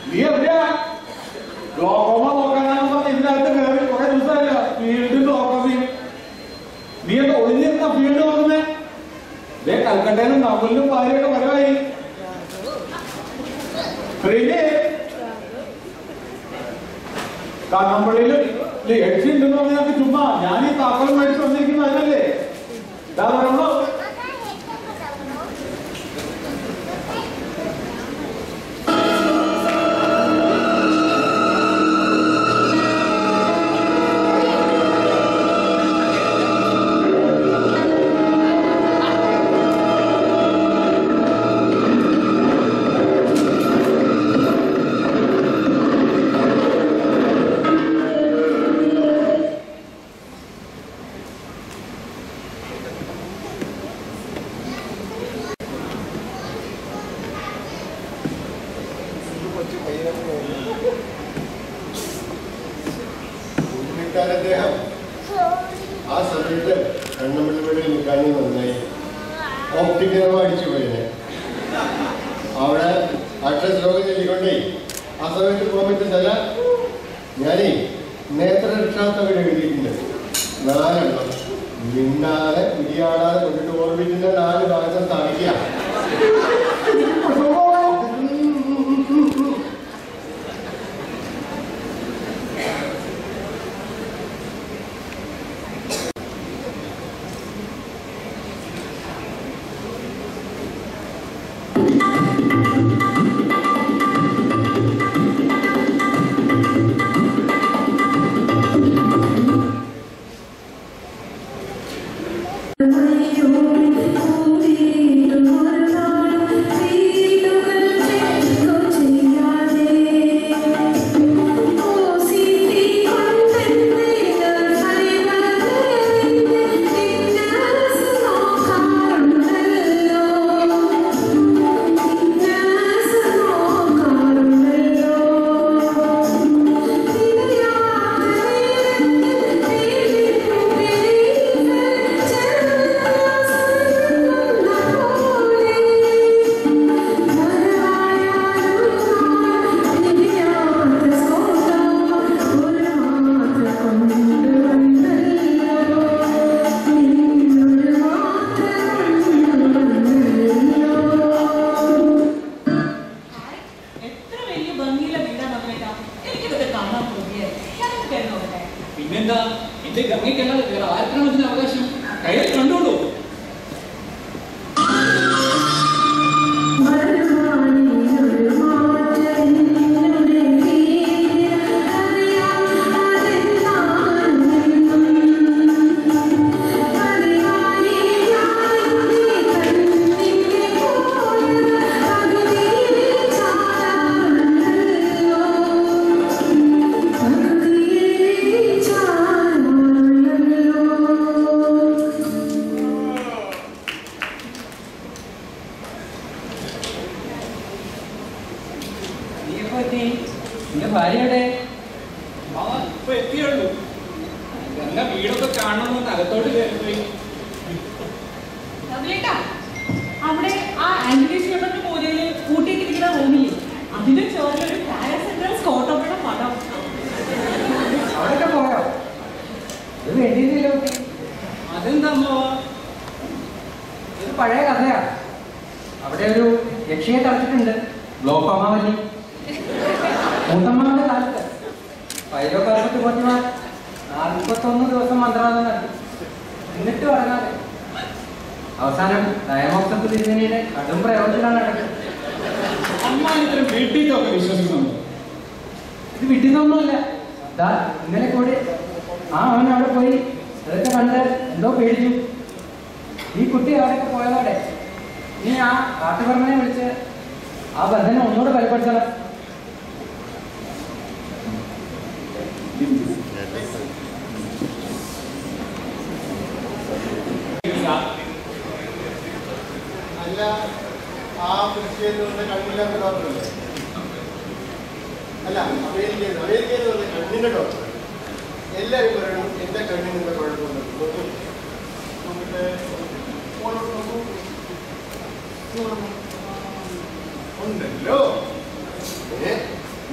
നീ എവിടെയാ ഗ്ലോക്കോമ നോക്കാനാണെന്ന് പറഞ്ഞ് ഇതിനകത്ത് കയറി കുറെ ദിവസമല്ല ഫീൽഡ് ഗ്ലോക്കോമയും നീ എന്താ ഒളിഞ്ഞിരുന്ന ഫീൽഡ് നോക്കുന്നേ ദേ കൽക്കട്ടയിലും നവലിലും ഭാര്യയുടെ വരവായി പ്രീതി കണ്ണമ്പള്ളിയില് യക്ഷി ഉണ്ടെന്ന് പറഞ്ഞാൽ ചുമ്മാ ഞാൻ ഈ താക്കോൽ മേടിച്ച് വന്നിരിക്കുന്ന അതിനല്ലേ ഇതാ പറയുള്ളൂ പുള്ളിക്കാരൻ അദ്ദേഹം ആ സമയത്ത് കണ്ണമ്പള്ളിപ്പടി നിൽക്കാനും നന്നായി ഓപ്റ്റിക്കലമ അടിച്ചു പോയിനെ അവിടെ അക്ഷശ്ലോകം ചൊല്ലിക്കൊണ്ടേ ആ സമയത്ത് പോകാൻ പറ്റുന്ന സ്ഥല ഞാനേ നേത്രരക്ഷാത്തവിടെ എഴുതിയിട്ടുണ്ട് നാലെണ്ണം മിണ്ടാതെ കുടിയാടാതെ കൊണ്ടിട്ട് ഓർമ്മിക്കുന്ന നാല് ഭാഗം സ്ഥാപിക്കുക എത്ര വലിയ ഭംഗിയുള്ള വീടാണ് അമ്മേട്ടാ എനിക്കിതൊക്കെ കാണാൻ തോന്നിയത് ഞാനൊന്ന് കയറി നോക്കട്ടെ പിന്നെന്താ എന്റെ ഗംഗയ്ക്കല്ലാതെ വേറെ ആർക്കാണ് ഇതിന് അവകാശം കയറി കണ്ടോളൂ നീ എപ്പോ എത്തി നിന്റെ ഭാര്യയുടെ ആ ഇപ്പൊ എത്തിയുള്ളൂ ഗംഗ വീടൊക്കെ കാണണമെന്ന് അകത്തോട്ട് കയറിപ്പോയി അതിലേട്ടാ അവിടെ ആ ആന്റണി ക്ഷേത്രത്തിന്റെ മൂലയില് കൂട്ടിയിട്ടിരിക്കുന്ന റൂമില് അതിന്റെ ചോറിലൊരു പാരസെൻട്രൽ സ്കോട്ടോയുടെ പടം അവിടെയൊക്കെ പോയോ ഇത് വേണ്ടിയില്ലല്ലോ അതെന്താ അമ്മാവ ഇത് പഴയ കഥയാ അവിടെ ഒരു യക്ഷിയെ തളച്ചിട്ടുണ്ട് ഗ്ലോക്കോമാവല്ലി മൂത്തമ്മയുടെ കാലത്ത് പൈലോ കാലത്ത് പോറ്റിമാർ നാൽപ്പത്തൊന്ന് ദിവസം മന്ത്രവാദം നടത്തി എന്നിട്ട് പറഞ്ഞാല് അവസാനം ഡയമോക്സത്ത് തിരുമേനിയുടെ കടും പ്രയോജനമാണ് നടക്കുന്നത് അമ്മ ഇത്തരം വീട്ടിലൊക്കെ വിശ്വസിക്കുന്നുണ്ടോ ഇത് വിട്ടിതൊന്നുമല്ല ദാ ഇന്നലെ കൂടി ആ അവൻ അവിടെ പോയി അതൊക്കെ കണ്ട് എന്തോ പേടിച്ചു ഈ കുട്ടി അവിടെയൊക്കെ പോയതോടെ നീ ആ കാട്ടുപറമ്പനെ വിളിച്ച് ആ ബന്ധനം ഒന്നുകൂടെ ബലപ്പെടുത്തണം അല്ല ആ കൃഷിയെന്ന് പറഞ്ഞ കണ്ണില്ലാത്ത ഡോക്ടറല്ലേ അല്ല അമേരിക്കയിൽ അമേരിക്കയിൽ പറഞ്ഞ കണ്ണിന്റെ ഡോക്ടർ എല്ലാവരും പറയണം എന്റെ കണ്ണിന് എന്താ കുഴപ്പമുണ്ട് നോക്കൂ. നോക്കട്ടെ. മോളോട് നോക്കൂ. ഉണ്ടല്ലോ ഏ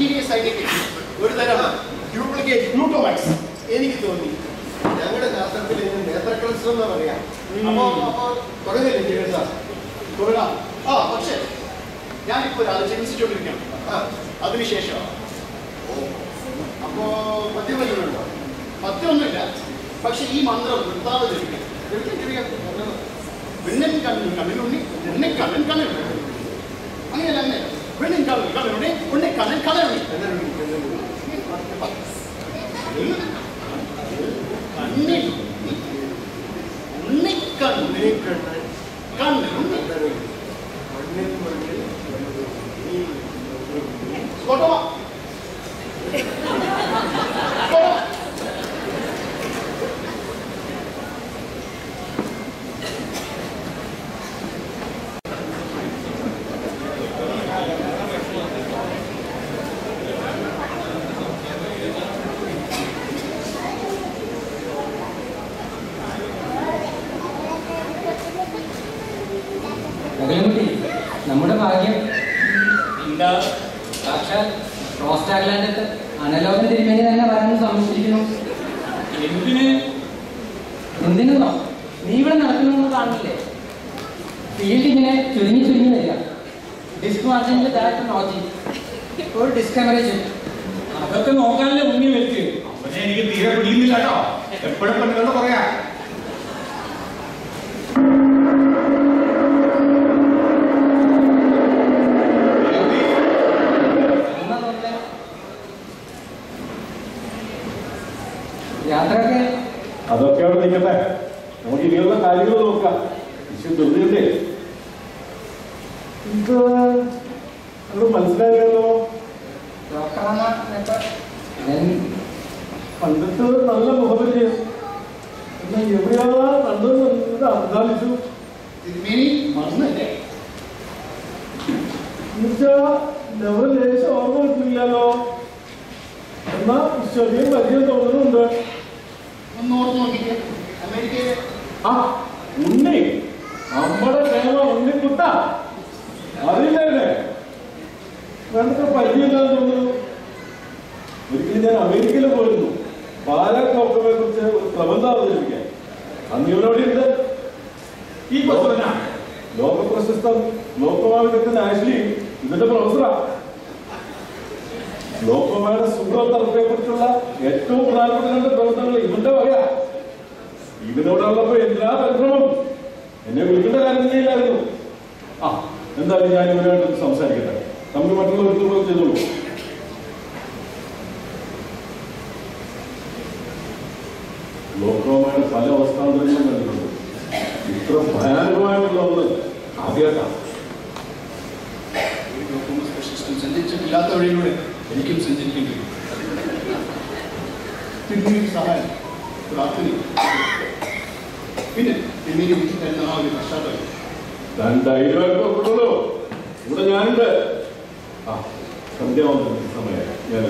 അമേരിക്കൻ സൈന്യത്തിൽ ഒരു തരം ഡ്യൂപ്ലിക്കേറ്റ് ഗ്ലൂക്കോമാക്സ് എനിക്ക് തോന്നി ഞങ്ങളുടെ ശാസ്ത്രത്തിൽ ഇതിന് നേത്രക്ലസ്റ്റർ എന്ന് പറയാം അപ്പോ അപ്പോ തുടങ്ങില്ലേ ജിഗർ സാർ തുടങ്ങാം ആ പക്ഷേ ഞാനിപ്പോ ഒരാൾ ചികിത്സിച്ചുകൊണ്ടിരിക്കുകയാണ് ആ അതിനുശേഷം ഓ അപ്പോ മദ്യം വല്ലതുണ്ടോ മദ്യമൊന്നുമില്ല പക്ഷെ ഈ മന്ത്രം നിർത്താതെ ജപിക്കാം ജപിക്കാം ജപിക്കാം വെണ്ണൻ കണ്ണിൽ കണ്ണിലുണ്ണി എണ്ണ കണ്ണൻ കണ്ണിലുണ്ണി അങ്ങനെയല്ല അങ്ങനെ വെണ്ണൻ കണ്ണിൽ കണ്ണിലുണ്ണി ഉണ്ണി കണ്ണൻ കണ്ണിലുണ്ണി കണ്ണിൽ ഉണ്ണിക്കണ്ണിൽ കണ്ണിലുണ്ണി കൊണ്ടുവാ കൊണ്ടുവാ അകലക്കുട്ടി നമ്മുടെ ഭാഗ്യം എന്താ സാക്ഷാൽ റോസ്റ്റാഗ്ലാൻഡത്ത് അനലോകം തിരുമേനി തന്നെ പറയുന്നത് സംശയിക്കുന്നു എന്തിന് എന്തിനോ നീ ഇവിടെ നടക്കുന്നൊന്നും കാണില്ലേ ഫീൽഡ് ഇങ്ങനെ ചുരുങ്ങി ചുരുങ്ങി വരിക ഡിസ്ക് മാർജിനിൽ താഴത്തെ നോക്കി ഒരു ഡിസ്കവറേജ് അതൊക്കെ നോക്കാനല്ലേ ഉണ്ണി വരക്ക് അവനെ എനിക്ക് തീരെ പിടിക്കുന്നില്ല കേട്ടോ എപ്പോഴും പെണ്ണുകളുടെ പറയാ യാത്രയൊക്കെ അതൊക്കെ അവിടെ നിൽക്കട്ടെ നമുക്ക് ഇനിയുള്ള കാര്യങ്ങൾ നോക്കാം വിഷയം ധൃതിയുണ്ടേ ഇത് അത് മനസ്സിലായല്ലോ ഡോക്ടറാണ് പണ്ടത്തെ നല്ല മുഖപരിചയം എന്നാൽ എവിടെയാ കണ്ടത് അന്താലിച്ചു തിരുമേനി മറന്നല്ലേ എന്നുവെച്ചാ ലെവൽ ലേശം ഓർമ്മ കിട്ടുന്നില്ലല്ലോ എന്നാ ചെറിയ പരിചയം തോന്നുന്നുണ്ട് ഒന്ന് ഓർത്ത് നോക്കിക്കേ അമേരിക്കയിലെ ആ ഉണ്ണി നമ്മുടെ ക്ഷേമ ഉണ്ണിക്കുട്ട അറിയില്ലേ വേണ്ടത്ര പരിചയമില്ലാന്ന് തോന്നുന്നു ഒരിക്കലും ഞാൻ അമേരിക്കയിൽ പോയിരുന്നു ബാരാക് ഒബാമയെ കുറിച്ച് ഒരു പ്രബന്ധം അവതരിപ്പിക്കാൻ അന്ന് ഇവനവിടെ ഉണ്ട് ഈ പ്രശ്ന ലോക പ്രശസ്ത ലോകമാ വിദഗ്ധൻ ആഷ്ലി ഇതിന്റെ പ്രൊഫസറാ ലോകമായുടെ സുഖത്തെ കുറിച്ചുള്ള ഏറ്റവും പ്രധാനപ്പെട്ട രണ്ട് പ്രവർത്തനങ്ങൾ ഇവന്റെ വകയാ ഇതിനോടുള്ളപ്പോ എല്ലാ പരിശ്രമം എന്നെ വിളിക്കേണ്ട കാര്യം തന്നെയില്ലായിരുന്നു ആ എന്തായാലും ഞാൻ ഇവരുമായിട്ട് സംസാരിക്കട്ടെ നമ്മൾ മറ്റുള്ള വ്യക്തികളും ചെയ്തോളൂ ലോകമായ പല അവസ്ഥാന്തരങ്ങളും കണ്ടിട്ടുണ്ട് ഇത്ര ഭയാനകമായിട്ടുള്ള ഒന്ന് ആദ്യമായിട്ടാണ് ഒരു ഡോക്ടറും സ്പെഷ്യലിസ്റ്റും സഞ്ചരിച്ചിട്ടില്ലാത്ത വഴിയിലൂടെ എനിക്കും സഞ്ചരിക്കേണ്ടി വരും തിരുമേനി സഹായം പ്രാർത്ഥനയും പിന്നെ തിരുമേനി വിളിച്ചു തരുന്ന ആ ഒരു പശ്ചാത്തലം താൻ ധൈര്യമായിട്ട് നോക്കണല്ലോ ഇവിടെ ഞാനുണ്ട് ആ സന്ധ്യാവന്തന സമയം ഞാൻ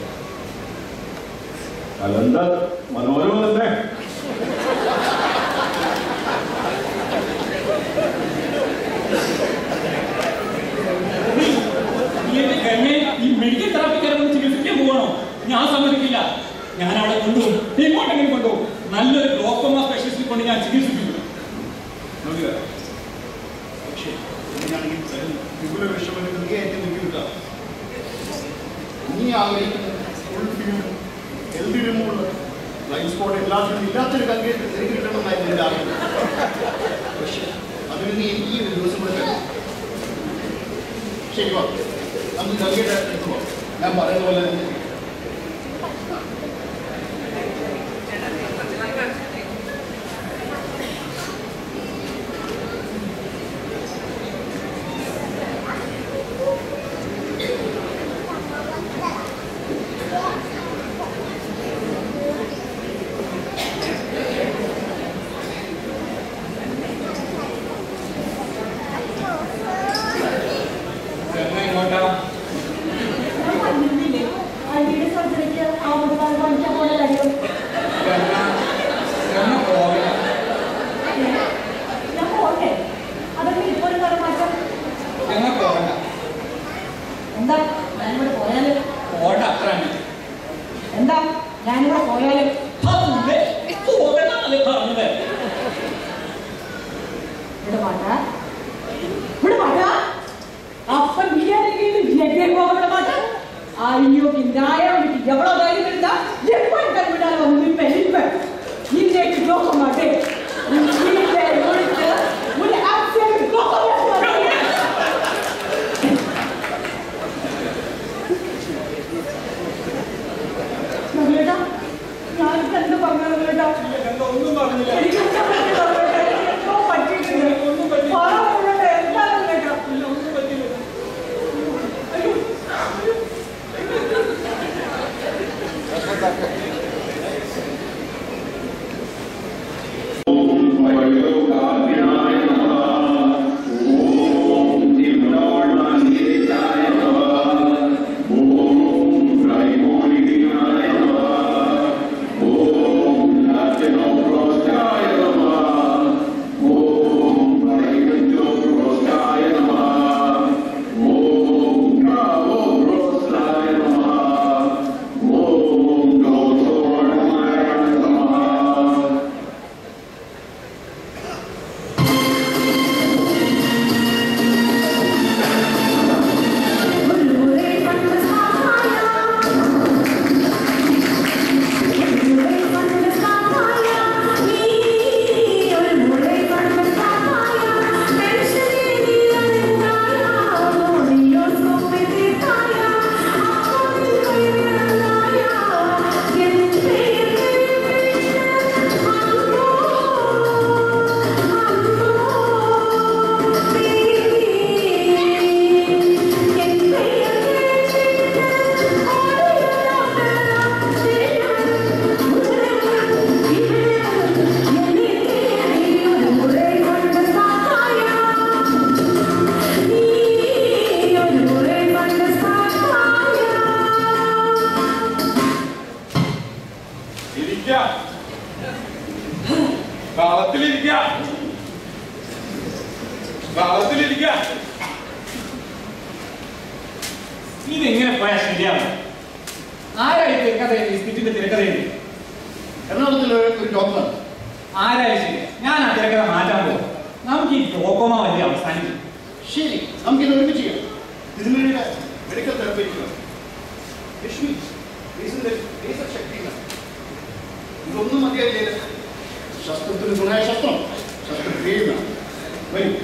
കലണ്ടർ മനോരമ തന്നെ നീ എന്റെ ഗംഗയെ ഈ മെഡിക്കൽ തെറാപ്പിക്കാരെ കൊണ്ട് ചികിത്സിക്കാൻ പോകണോ ഞാൻ സമ്മതിക്കില്ല ഞാൻ അവിടെ കൊണ്ടുപോകും എങ്ങോട്ടെങ്കിലും കൊണ്ടുപോകും നല്ലൊരു ഗ്ലോക്കോമ സ്പെഷ്യലിസ്റ്റ് കൊണ്ട് ഞാൻ ചികിത്സിക്കും നോക്കുക പക്ഷേ ഇതിനാണെങ്കിൽ തരുന്ന വിപുല വിഷമം തീർച്ചയായിട്ടും നിൽക്കില്ല നീ ആഗ്രഹിക്കുന്ന full field healthy removal life spot എല്ലാത്തിനും ഇല്ലാത്തൊരു കങ്കേറ്റ് തിരികെ കിട്ടണമെന്നായിരുന്നു എൻ്റെ ആഗ്രഹം പക്ഷേ അതിന് നീ എനിക്ക് ഈ ഒരു ദിവസം കൂടെ തരും ശരി വാ നമുക്ക് കങ്കേറ്റ് എടുത്തു പോവാം ഞാൻ പറയുന്ന പോലെ തന്നെ ചെയ്യും. ഗംഗ എങ്ങോട്ടാ ഞാൻ പറഞ്ഞില്ലേ, ഞാനിവിടെ പോയാലും അതെ പോകണമെന്നല്ലേ പറഞ്ഞത് ഇവിടെ മാറ്റ ഇവിടെ മാറ്റ അപ്പൻ ബിരിയാണി പോകണ്ട മാറ്റ അയ്യോ പിന്നായ എவ்வளவு தைரியம் இருந்தா எப்ப கல்விடால வந்து பெரிய இன்னைக்கு நோக்க மாட்டேன் இன்னைக்கு முடிச்சு ஒரு ஆக்சியன் நோக்க மாட்டேன் നഗലേട്ടാ ഞാൻ കണ്ടു പറഞ്ഞു നഗലേട്ടാ എന്താ ഒന്നും പറഞ്ഞില്ല എനിക്ക് എന്താ പറ്റിയത് നഗലേട്ടാ? എനിക്ക് എന്തോ പറ്റിയിട്ടുണ്ട്. പറ നഗലേട്ടാ, എന്താ നഗലേട്ടാ? ഇല്ല, ഒന്നും പറ്റില്ല അയ്യോ. ഇരിക്ക കാലത്തിലിരിക്ക കാലത്തിലിരിക്ക ഇതെങ്ങനെ പോയാൽ ശരിയാണ് ആരായി തിരക്കഥ ബിസ്കിറ്റിന്റെ തിരക്കഥയുണ്ട് എറണാകുളത്തിലെ ഒരു ഡോക്ടർ ആരായി ശരി ഞാൻ ആ തിരക്കഥ മാറ്റാൻ പോകും നമുക്ക് ഈ ഗ്ലോക്കോമ വലിയ അവസാനിക്കും ശരി നമുക്കിത് ഒരുമിച്ച് ചെയ്യാം ഇതിനുവേണ്ടിയുടെ മെഡിക്കൽ തെറപ്പി ലക്ഷ്മി ശക്തിയില്ല ഇതൊന്നും മതിയായില്ല ശസ്ത്രത്തിന് ഗുണായ ശസ്ത്രം ശസ്ത്രക്രിയ വരും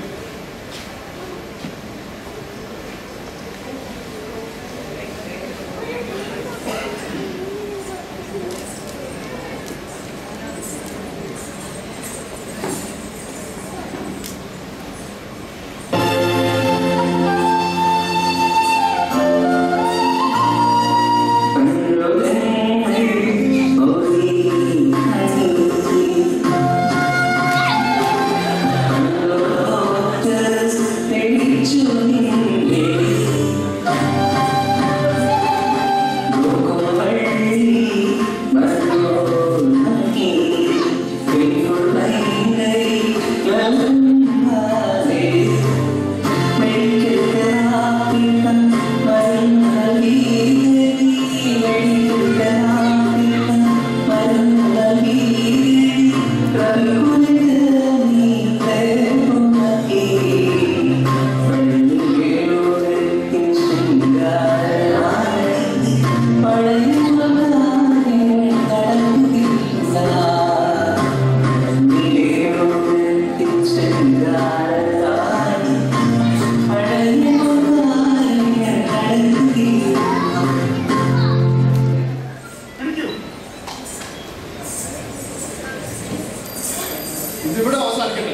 ഇതിവിടെ അവസാനിക്കട്ടെ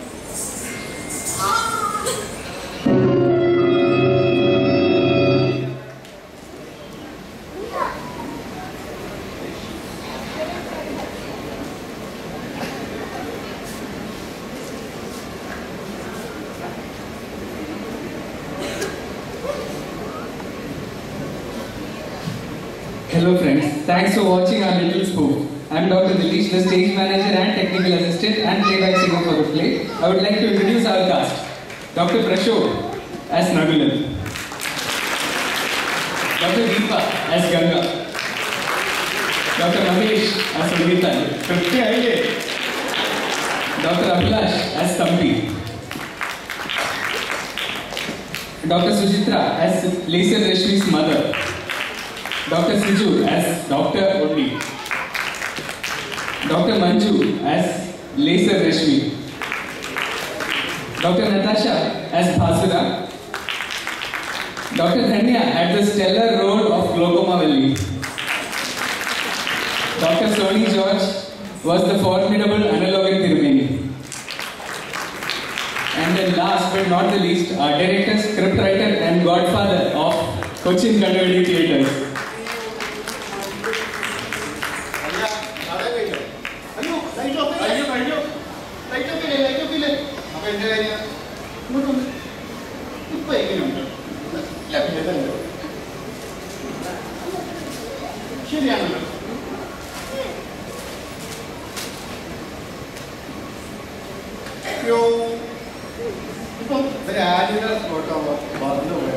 Hello friends, thanks for watching our little spoof. I am Dr. Dilish, the stage manager and technical assistant and playback singer for the play. I would like to introduce our cast. Dr. Prashod as Nagulan. Dr. Deepa as Ganga. Dr. Mahesh as Sangeetan. കൃത്യമായില്ലേ Dr. Abhilash as Tampi. Dr. Sujitra as Lisa Rashmi's mother. Dr. Siju as Dr. Ondi. Dr. Manju as Lisa Rashmi. Dr. Natasha as Bhasura. Dr. Dhanya had the stellar role of Glaucoma Valley. Dr. Sony George was the formidable analog in Tirumeni. And then last but not the least, our director, scriptwriter and godfather of Cochin Kandavadi Theatres. അല്ല, നാടകം കഴിഞ്ഞോ? അയ്യോ, light off ഇല്ലേ? Light off ഇല്ലേ? Light off ഇല്ലേ? അപ്പൊ എന്റെ കാര്യം ഇങ്ങോട്ട് വന്ന്. ഇപ്പൊ എങ്ങനെയുണ്ട് നല്ല ഭേദമുണ്ട്. ശരിയാണല്ലോ അയ്യോ ഇപ്പം ഒരു ആനിമൽ ഫോട്ടോ വന്നു